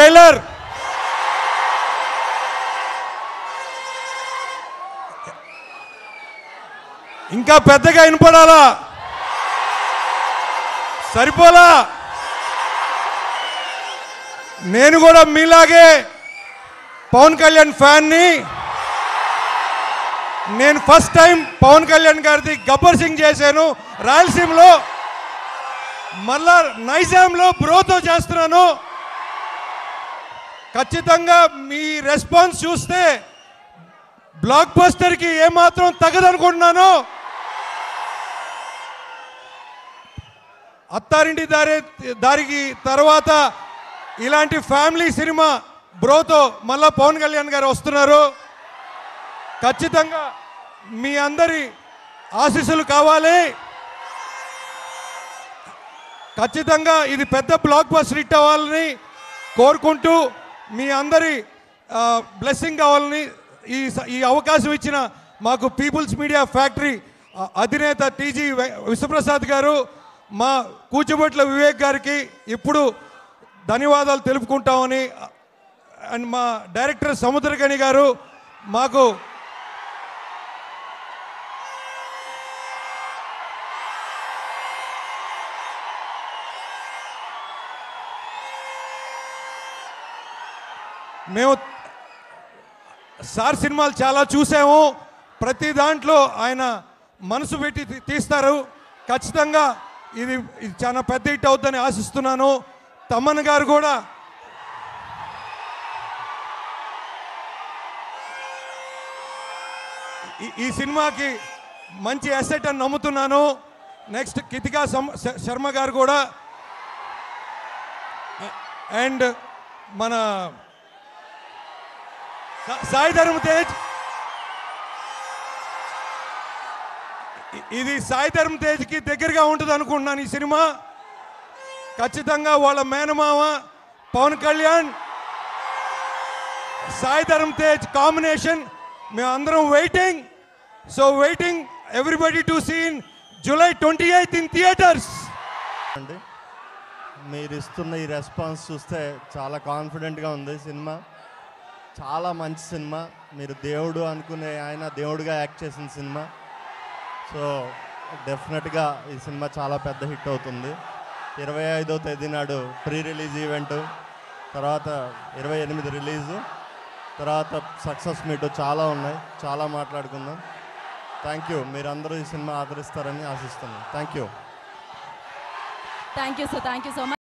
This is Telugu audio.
ట్రైలర్ ఇంకా పెద్దగా వినపడాలా సరిపోలా నేను కూడా మీలాగే పవన్ కళ్యాణ్ ఫ్యాన్ని నేను ఫస్ట్ టైం పవన్ కళ్యాణ్ గారిది గబ్బర్ సింగ్ చేశాను రాయలసీమలో మళ్ళా నైజాంలో బ్రోతో చేస్తున్నాను ఖచ్చితంగా మీ రెస్పాన్స్ చూస్తే బ్లాక్ బస్టర్కి ఏమాత్రం తగదనుకుంటున్నాను అత్తారింటి దారి దారికి తర్వాత ఇలాంటి ఫ్యామిలీ సినిమా బ్రోతో మళ్ళా పవన్ కళ్యాణ్ గారు వస్తున్నారు ఖచ్చితంగా మీ అందరి ఆశీస్సులు కావాలి ఖచ్చితంగా ఇది పెద్ద బ్లాక్ బస్టర్ హిట్ అవ్వాలని కోరుకుంటూ మీ అందరి బ్లెస్సింగ్ కావాలని ఈ స- ఈ అవకాశం ఇచ్చిన మాకు పీపుల్స్ మీడియా ఫ్యాక్టరీ ఆ, అధినేత టీజీ వె- విశ్వప్రసాద్ గారు మా కూచిబొట్ల వివేక్ గారికి ఇప్పుడు ధన్యవాదాలు తెలుపుకుంటామని అండ్ మా డైరెక్టర్ సముద్రగని గారు మాకు మేము సార్ సినిమాలు చాలా చూసాము ప్రతి దాంట్లో ఆయన మనసు పెట్టి తీ- తీస్తారు ఖచ్చితంగా ఇది ఇది చాలా పెద్ద హిట్ అవుతుందని ఆశిస్తున్నాను తమ్మన్ గారు కూడా ఈ- ఈ సినిమాకి మంచి అసెట్ అని నమ్ముతున్నాను నెక్స్ట్ కితికా సమ్- శ- శర్మ గారు కూడా అండ్ మన సా- సాయి ధర్మ తేజ్ ఇ- ఇది సాయి ధర్మ తేజ్కి దగ్గరగా ఉంటుంది అనుకుంటున్నాను ఈ సినిమా ఖచ్చితంగా వాళ్ళ మేనమామ పవన్ కళ్యాణ్ సాయి ధర్మ తేజ్ కాంబినేషన్ మేమందరం waiting so waiting everybody to seen July twenty eighth in theatres అండి మీరు ఇస్తున్న ఈ రెస్పాన్స్ చూస్తే చాలా కాన్ఫిడెంట్గా ఉంది సినిమా చాలా మంచి సినిమా మీరు దేవుడు అనుకునే ఆయన దేవుడిగా యాక్ట్ చేసిన సినిమా సో డెఫినెట్గా ఈ సినిమా చాలా పెద్ద హిట్ అవుతుంది ఇరవై ఐదో తేదీ నాడు ప్రీ రిలీజ్ ఈవెంట్ తర్వాత ఇరవై ఎనిమిది రిలీజు తర్వాత సక్సెస్ మీట్ చాలా ఉన్నాయి చాలా మాట్లాడుకుందాం థ్యాంక్ యూ మీరందరూ ఈ సినిమా ఆదరిస్తారని ఆశిస్తున్నాను thank you thank you sir thank you so much